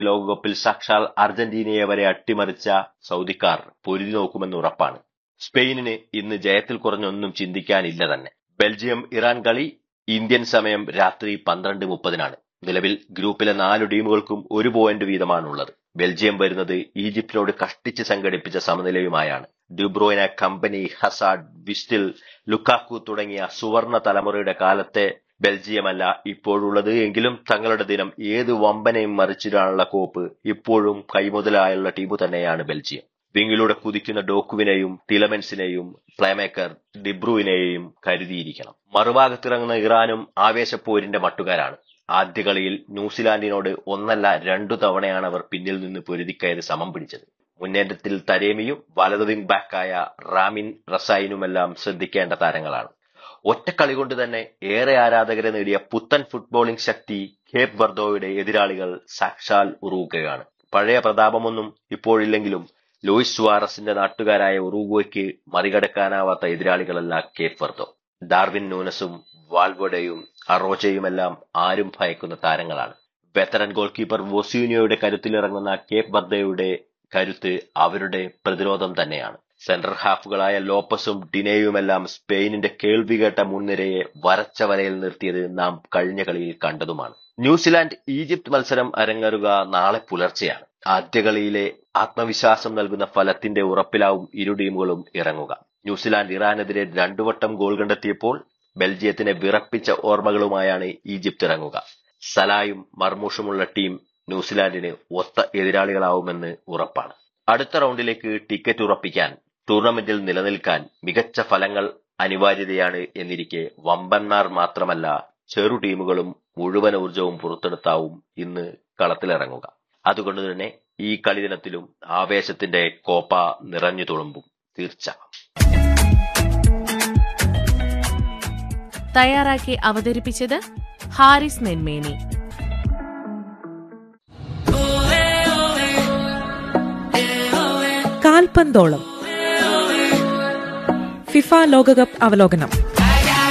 ലോകകപ്പിൽ സാക്ഷാൽ അർജന്റീനയെ വരെ അട്ടിമറിച്ച സൗദിക്കാർ പൊരുതി നോക്കുമെന്ന് ഉറപ്പാണ് സ്പെയിനിന് ഇന്ന് ജയത്തിൽ കുറഞ്ഞൊന്നും ചിന്തിക്കാനില്ല തന്നെ ബെൽജിയം ഇറാൻ കളി ഇന്ത്യൻ സമയം രാത്രി പന്ത്രണ്ട് മുപ്പതിനാണ് നിലവിൽ ഗ്രൂപ്പിലെ നാല് ടീമുകൾക്കും ഒരു പോയിന്റ് വീതമാണുള്ളത് ബെൽജിയം വരുന്നത് ഈജിപ്തിനോട് കഷ്ടിച്ച് സംഘടിപ്പിച്ച സമനിലയുമായാണ് ഡ്യൂബ്രോയിന കമ്പനി ഹസാഡ് വിസ്റ്റിൽ ലുക്കാക്കു തുടങ്ങിയ സുവർണ തലമുറയുടെ കാലത്തെ ബെൽജിയമല്ല ഇപ്പോഴുള്ളത് എങ്കിലും തങ്ങളുടെ ദിനം ഏത് വമ്പനെയും മറിച്ചിടാനുള്ള കോപ്പ് ഇപ്പോഴും കൈമുതലായുള്ള ടീമു തന്നെയാണ് ബെൽജിയം വിങ്ങിലൂടെ കുതിക്കുന്ന ഡോക്കുവിനെയും ടിലമെൻസിനെയും പ്ലേമേക്കർ ഡിബ്രുവിനെയും കരുതിയിരിക്കണം മറുഭാഗത്തിറങ്ങുന്ന ഇറാനും ആവേശപ്പോരിന്റെ മട്ടുകാരാണ് ആദ്യ കളിയിൽ ന്യൂസിലാൻഡിനോട് ഒന്നല്ല രണ്ടു തവണയാണ് അവർ പിന്നിൽ നിന്ന് പൊരുതിക്കയറി സമം പിടിച്ചത് മുന്നേറ്റത്തിൽ തരേമിയും വലതു വിംഗ് ബാക്കായ റാമിൻ റസായിനുമെല്ലാം ശ്രദ്ധിക്കേണ്ട താരങ്ങളാണ് ഒറ്റ കളി കൊണ്ട് തന്നെ ഏറെ ആരാധകരെ നേടിയ പുത്തൻ ഫുട്ബോളിംഗ് ശക്തി കേപ്പ് വർദ്ധോയുടെ എതിരാളികൾ സാക്ഷാൽ ഉറൂഗയാണ് പഴയ പ്രതാപമൊന്നും ഇപ്പോഴില്ലെങ്കിലും ലൂയിസ് സുവാറസിന്റെ നാട്ടുകാരായ ഉറൂഗോയ്ക്ക് മറികടക്കാനാവാത്ത എതിരാളികളല്ല കേപ്പ് വർദ്ധോ ഡാർവിൻ നൂനസും വാൽവോഡയും അറോജയുമെല്ലാം ആരും ഭയക്കുന്ന താരങ്ങളാണ് വെത്തറൻ ഗോൾ കീപ്പർ വൊസ്യൂനിയോയുടെ കരുത്തിലിറങ്ങുന്ന കേപ്പ് വർദ്ധയുടെ കരുത്ത് അവരുടെ പ്രതിരോധം തന്നെയാണ് സെൻട്രൽ ഹാഫുകളായ ലോപ്പസും ഡിനേയുമെല്ലാം സ്പെയിനിന്റെ കേൾവികേട്ട മുൻനിരയെ വരച്ച വരയിൽ നിർത്തിയത് നാം കഴിഞ്ഞ കളിയിൽ കണ്ടതുമാണ് ന്യൂസിലാൻഡ് ഈജിപ്ത് മത്സരം അരങ്ങേറുക നാളെ പുലർച്ചെയാണ് ആദ്യ കളിയിലെ ആത്മവിശ്വാസം നൽകുന്ന ഫലത്തിന്റെ ഉറപ്പിലാവും ഇരു ടീമുകളും ഇറങ്ങുക ന്യൂസിലാൻഡ് ഇറാനെതിരെ രണ്ടു വട്ടം ഗോൾ കണ്ടെത്തിയപ്പോൾ ബെൽജിയത്തിനെ വിറപ്പിച്ച ഓർമ്മകളുമായാണ് ഈജിപ്ത് ഇറങ്ങുക സലായും മർമൂഷുമുള്ള ടീം ന്യൂസിലാൻഡിന് ഒത്ത എതിരാളികളാവുമെന്ന് ഉറപ്പാണ് അടുത്ത റൗണ്ടിലേക്ക് ടിക്കറ്റ് ഉറപ്പിക്കാൻ ടൂർണമെന്റിൽ നിലനിൽക്കാൻ മികച്ച ഫലങ്ങൾ അനിവാര്യതയാണ് എന്നിരിക്കെ വമ്പന്മാർ മാത്രമല്ല ചെറു ടീമുകളും മുഴുവൻ ഊർജവും പുറത്തെടുത്താവും ഇന്ന് കളത്തിലിറങ്ങുക അതുകൊണ്ട് തന്നെ ഈ കളി ദിനത്തിലും ആവേശത്തിന്റെ കോപ്പ നിറഞ്ഞു തുളുമ്പും തീർച്ച തയ്യാറാക്കി അവതരിപ്പിച്ചത് ഹാരിസ് നെന്മേനി കാൽപന്തോളം ഫിഫ ലോകകപ്പ് അവലോകനം